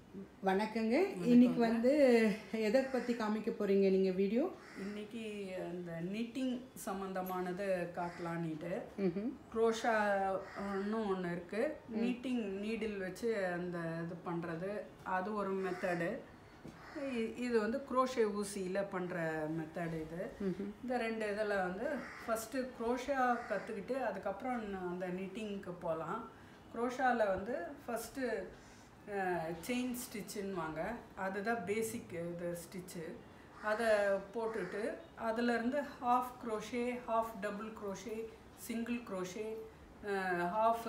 வணக்கங்க இன்னைக்கு வந்து எதை பற்றி காமிக்க போகிறீங்க நீங்கள் வீடியோ இன்னைக்கு அந்த நிட்டிங் சம்மந்தமானது காட்டலான்னுட்டு க்ரோஷான்னு ஒன்று இருக்குது நீட்டிங் நீடில் வச்சு அந்த இது பண்ணுறது அது ஒரு மெத்தடு இது வந்து குரோஷே ஊசியில் பண்ணுற மெத்தடு இது இந்த ரெண்டு இதில் வந்து ஃபஸ்ட்டு குரோஷா கற்றுக்கிட்டு அதுக்கப்புறம் அந்த நிட்டிங்க்கு போகலாம் குரோஷாவில் வந்து ஃபஸ்ட்டு செயின் ஸ்டிச்சுன்னுவாங்க அதுதான் பேசிக் இது ஸ்டிச்சு அதை போட்டுட்டு அதுலேருந்து half crochet half double crochet single crochet half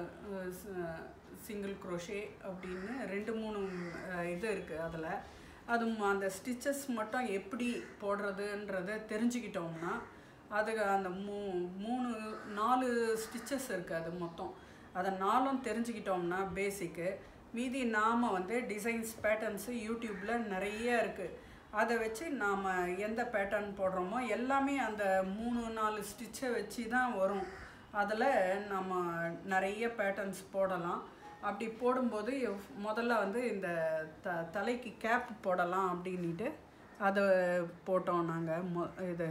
single crochet அப்படின்னு ரெண்டு மூணு அஹ், இது இருக்குது அதில் அது ம- அந்த ஸ்டிச்சஸ் மட்டும் எப்படி போடுறதுன்றத தெரிஞ்சுக்கிட்டோம்னா அதுக்கு அந்த மூ மூணு நாலு ஸ்டிச்சஸ் இருக்குது அது மொத்தம் அதை நாலும் தெரிஞ்சுக்கிட்டோம்னா பேசிக்கு மீதி நாம் வந்து டிசைன்ஸ் பேட்டர்ன்ஸு யூடியூப்பில் நிறைய இருக்குது அதை வச்சு நாம் எந்த பேட்டர்ன் போடுறோமோ எல்லாமே அந்த மூணு நாலு ஸ்டிச்சை வச்சு தான் வரும் அதில் நம்ம நிறைய பேட்டர்ன்ஸ் போடலாம் அப்படி போடும்போது எவ்- முதல்ல வந்து இந்த த தலைக்கு கேப் போடலாம் அப்படின்ட்டு அதை போட்டோம் நாங்கள் மொ இது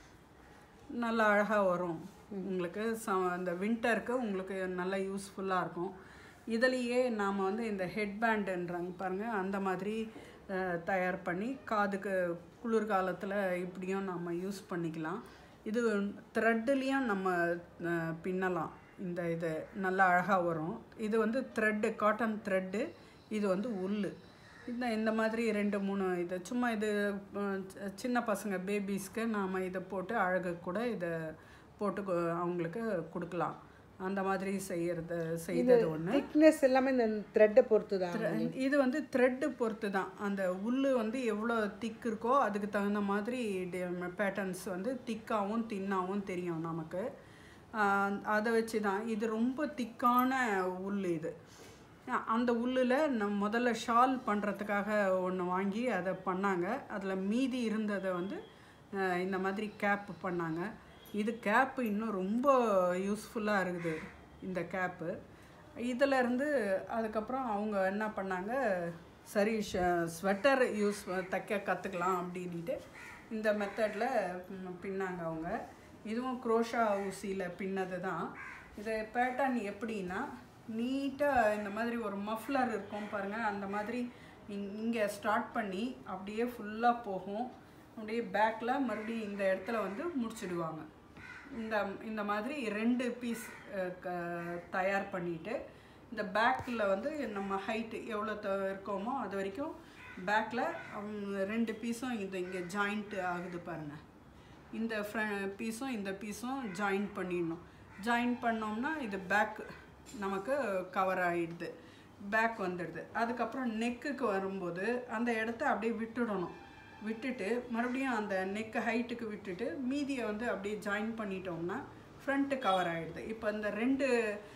நல்லா அழகாக வரும் உங்களுக்கு ச இந்த வின்டருக்கு உங்களுக்கு நல்லா யூஸ்ஃபுல்லாக இருக்கும் இதுலேயே நாம் வந்து இந்த ஹெட்பேண்டுன்றாங்க பாருங்கள் அந்த மாதிரி அஹ், தயார் பண்ணி காதுக்கு குளிர்காலத்தில் இப்படியும் நம்ம யூஸ் பண்ணிக்கலாம் இது த்ரெட்டுலேயும் நம்ம அஹ், பின்னலாம் இந்த இது நல்லா அழகாக வரும் இது வந்து த்ரெட்டு காட்டன் த்ரெட்டு இது வந்து உல்லு இந்த இந்த மாதிரி ரெண்டு மூணு இது சும்மா இது அஹ், சி- சின்ன பசங்க பேபிஸ்க்கு நாம் இதை போட்டு அழகு கூட இதை போட்டு கு- அவங்களுக்கு கொடுக்கலாம் அந்த மாதிரி செய்யறது செய்தது ஒன்று திக்னஸ் எல்லாமே இந்த த்ரெட்டை பொறுத்து தான் இது வந்து த்ரெட்டு பொறுத்து தான் அந்த உள்ளு வந்து எவ்வளோ திக் இருக்கோ அதுக்கு தகுந்த மாதிரி பேட்டர்ன்ஸ் வந்து திக்காகவும் தின்னாகவும் தெரியும் நமக்கு ஆஹ் அதை வச்சு தான் இது ரொம்ப திக்கான உள் இது அஹ் அந்த உள்ளில் நம் முதல்ல ஷால் பண்ணுறதுக்காக ஒன்று வாங்கி அதை பண்ணாங்க அதில் மீதி இருந்ததை வந்து அஹ் இந்த மாதிரி கேப் பண்ணாங்க இது கேப்பு இன்னும் ரொம்ப யூஸ்ஃபுல்லாக இருக்குது இந்த கேப்பு இதில் இருந்து அதுக்கப்புறம் அவங்க என்ன பண்ணாங்க சரி ஸ்வெட்டர் யூஸ் தைக்க கற்றுக்கலாம் அப்படின்ட்டு இந்த மெத்தடில் பின்னாங்க அவங்க இதுவும் குரோஷா ஊசியில் பின்னது தான் இது பேட்டர்ன் எப்படின்னா நீட்டாக இந்த மாதிரி ஒரு மஃப்ளர் இருக்கும் பாருங்கள் அந்த மாதிரி இங்கே ஸ்டார்ட் பண்ணி அப்படியே ஃபுல்லாக போகும் அப்படியே பேக்கில் மறுபடியும் இந்த இடத்துல வந்து முடிச்சிடுவாங்க இந்த இந்த மாதிரி ரெண்டு பீஸ் தயார் பண்ணிட்டு இந்த பேக்கில் வந்து நம்ம ஹைட்டு எவ்வளோ த இருக்கோமோ அது வரைக்கும் பேக்கில் ரெண்டு பீஸும் இது இங்கே ஜாயிண்ட் ஆகுது பாருங்கள் இந்த ஃப்ர பீஸும் இந்த பீஸும் ஜாயின் பண்ணிடணும் ஜாயின் பண்ணோம்னா இது பேக் நமக்கு கவர் ஆகிடுது பேக் வந்துடுது அதுக்கப்புறம் நெக்குக்கு வரும்போது அந்த இடத்த அப்படியே விட்டுடணும் விட்டுட்டு மறுபடியும் அந்த நெக்கு ஹைட்டுக்கு விட்டுட்டு மீதியை வந்து அப்படியே ஜாயின் பண்ணிட்டோம்னா ஃப்ரண்ட்டு கவர் ஆகிடுது இப்போ இந்த ரெண்டு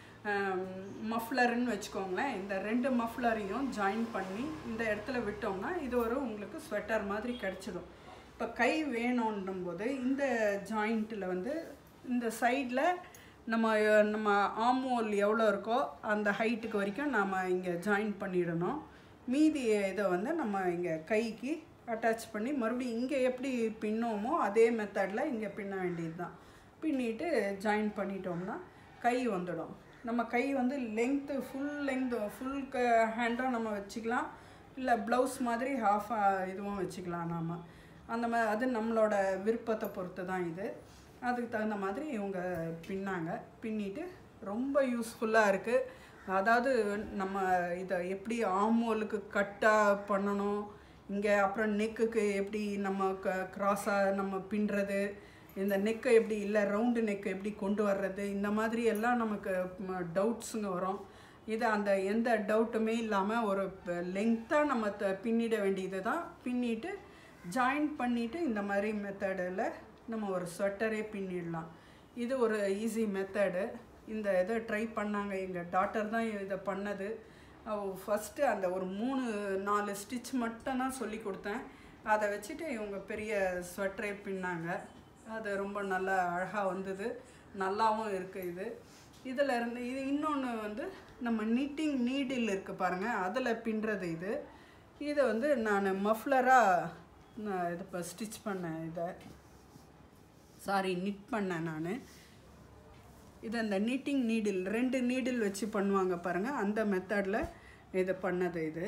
மஃப்ளருன்னு வச்சுக்கோங்களேன் இந்த ரெண்டு மஃப்ளரையும் ஜாயின் பண்ணி இந்த இடத்துல விட்டோம்னா இது ஒரு உங்களுக்கு ஸ்வெட்டர் மாதிரி கிடச்சிடும் இப்போ கை வேணுன்னும் போது இந்த ஜாயிண்ட்டில் வந்து இந்த சைடில் நம்ம நம்ம ஆமோல் எவ்வளோ இருக்கோ அந்த ஹைட்டுக்கு வரைக்கும் நாம் இங்கே ஜாயின் பண்ணிடணும் மீதி இதை வந்து நம்ம இங்கே கைக்கு அட்டாச் பண்ணி மறுபடியும் இங்கே எப்படி பின்னோமோ அதே மெத்தடில் இங்கே பின்ன வேண்டியது தான் பின்னிட்டு ஜாயின் பண்ணிட்டோம்னா கை வந்துடும் நம்ம கை வந்து லெங்க்த்து ஃபுல் லெங்க்த் ஃபுல் க ஹேண்டும் நம்ம வச்சுக்கலாம் இல்லை ப்ளவுஸ் மாதிரி ஹாஃப் இதுவும் வச்சுக்கலாம் நாம் அந்த மா அது நம்மளோட விருப்பத்தை பொறுத்து தான் இது அதுக்கு தகுந்த மாதிரி இவங்க பின்னாங்க பின்னிட்டு ரொம்ப யூஸ்ஃபுல்லாக இருக்குது அதாவது நம்ம இதை எப்படி ஆமோலுக்கு கட்டாக பண்ணணும் இங்கே அப்புறம் நெக்குக்கு எப்படி நம்ம க க்ராஸாக நம்ம பின்னுறது இந்த நெக்கை எப்படி இல்லை ரவுண்டு நெக்கை எப்படி கொண்டு வர்றது இந்த மாதிரி எல்லாம் நமக்கு டவுட்ஸுங்க வரும் இது அந்த எந்த டவுட்டுமே இல்லாமல் ஒரு லெங்க்த்தாக நம்ம த பின்னிட வேண்டியது தான் பின்னிட்டு ஜாயின் பண்ணிவிட்டு இந்த மாதிரி மெத்தடில் நம்ம ஒரு ஸ்வெட்டரே பின்னிடலாம் இது ஒரு ஈஸி மெத்தடு இந்த இதை ட்ரை பண்ணாங்க எங்கள் டாட்டர் தான் இதை பண்ணது ஃபஸ்ட்டு அந்த ஒரு மூணு நாலு ஸ்டிச் மட்டும் தான் சொல்லி கொடுத்தேன் அதை வச்சுட்டு இவங்க பெரிய ஸ்வெட்டரே பின்னாங்க அது ரொம்ப நல்லா அழகாக வந்தது நல்லாவும் இருக்குது இது இதில் இருந்து இது இன்னொன்று வந்து நம்ம knitting நீடில் இருக்குது பாருங்கள் அதில் பின்னுறது இது இதை வந்து நான் மஃப்லராக நான் இது இப்போ ஸ்டிச் பண்ணேன் இதை சாரி நிட் பண்ணேன் நான் இது அந்த நீட்டிங் நீடில் ரெண்டு நீடில் வச்சு பண்ணுவாங்க பாருங்கள் அந்த மெத்தடில் இது பண்ணது இது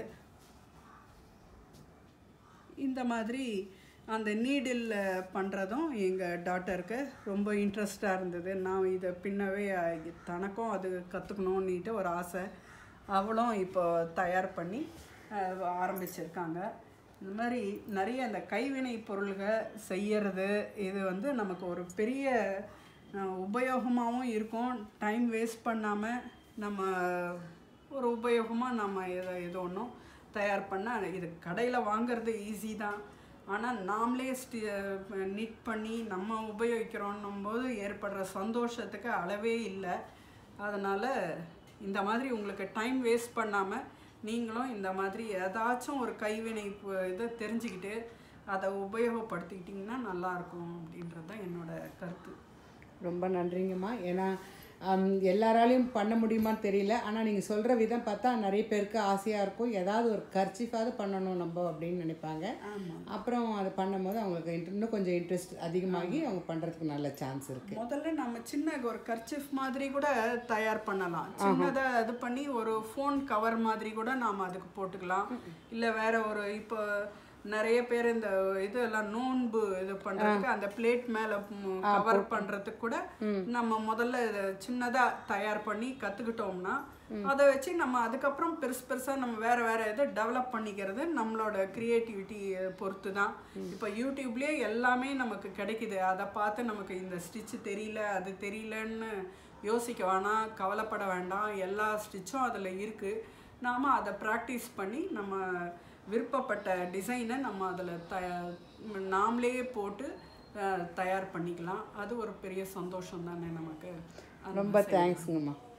இந்த மாதிரி அந்த நீடில் பண்ணுறதும் எங்கள் டாட்டருக்கு ரொம்ப இன்ட்ரெஸ்டாக இருந்தது நான் இதை பின்னவே அஹ், தனக்கும் அது கற்றுக்கணுன்னுட்டு ஒரு ஆசை அவளும் இப்போ தயார் பண்ணி அஹ், ஆரம்பிச்சிருக்காங்க இந்த மாதிரி நிறைய அந்த கைவினை பொருள்கள் செய்யறது இது வந்து நமக்கு ஒரு பெரிய உபயோகமாகவும் இருக்கும் டைம் வேஸ்ட் பண்ணாமல் நம்ம ஒரு உபயோகமாக நம்ம எதை எது ஒன்றும் தயார் பண்ண இது கடையில் வாங்குறது ஈஸி தான் ஆனால் நாமளே ஸ்டி நிட் பண்ணி நம்ம உபயோகிக்கிறோன்னும் போது ஏற்படுற சந்தோஷத்துக்கு அளவே இல்லை அதனால் இந்த மாதிரி உங்களுக்கு டைம் வேஸ்ட் பண்ணாமல் நீங்களும் இந்த மாதிரி ஏதாச்சும் ஒரு கைவினை ப- இதை தெரிஞ்சுக்கிட்டு அதை உபயோகப்படுத்திக்கிட்டிங்கன்னா நல்லாயிருக்கும் அப்படின்றது தான் என்னோட கருத்து ரொம்ப நன்றிங்கம்மா ஏன்னா ஹம், எல்லாராலையும் பண்ண முடியுமான்னு தெரியல ஆனால் நீங்கள் சொல்கிற விதம் பார்த்தா நிறைய பேருக்கு ஆசையாக இருக்கும் ஏதாவது ஒரு கர்ச்சிஃபாவது பண்ணணும் நம்ம அப்படின்னு நினைப்பாங்க ஆமாம் அப்புறம் அது பண்ணும்போது அவங்களுக்கு inter- இன்னும் கொஞ்சம் இன்ட்ரெஸ்ட் அதிகமாகி அவங்க பண்ணுறதுக்கு நல்ல சான்ஸ் இருக்குது முதல்ல நம்ம சின்ன ஒரு கர்ச்சிஃப் மாதிரி கூட தயார் பண்ணலாம் சின்னதா இது பண்ணி ஒரு ஃபோன் கவர் மாதிரி கூட நாம அதுக்கு போட்டுக்கலாம் இல்ல வேற ஒரு இப்போ நிறைய பேர் இந்த இதெல்லாம் நோன்பு இது பண்றதுக்கு அந்த பிளேட் மேல கவர் பண்றதுக்கு கூட நம்ம முதல்ல இதை சின்னதா தயார் பண்ணி கத்துக்கிட்டோம்னா அதை வச்சு நம்ம அதுக்கப்புறம் பெருசு பெருசா நம்ம வேற வேற இதை டெவலப் பண்ணிக்கிறது நம்மளோட கிரியேட்டிவிட்டி பொறுத்து தான் இப்போ யூடியூப்லேயே எல்லாமே நமக்கு கிடைக்குது அதை பார்த்து நமக்கு இந்த ஸ்டிச் தெரியல அது தெரியலன்னு யோசிக்க வேணாம் கவலைப்பட வேண்டாம் எல்லா ஸ்டிச்சும் அதில் இருக்குது நாம் அதை ப்ராக்டிஸ் பண்ணி நம்ம விருப்பப்பட்ட டிசைனை நம்ம அதில் த நாமளே போட்டு அஹ், தயார் பண்ணிக்கலாம் அது ஒரு பெரிய சந்தோஷம் தானே நமக்கு அந்த ரொம்ப தேங்க்ஸுங்கம்மா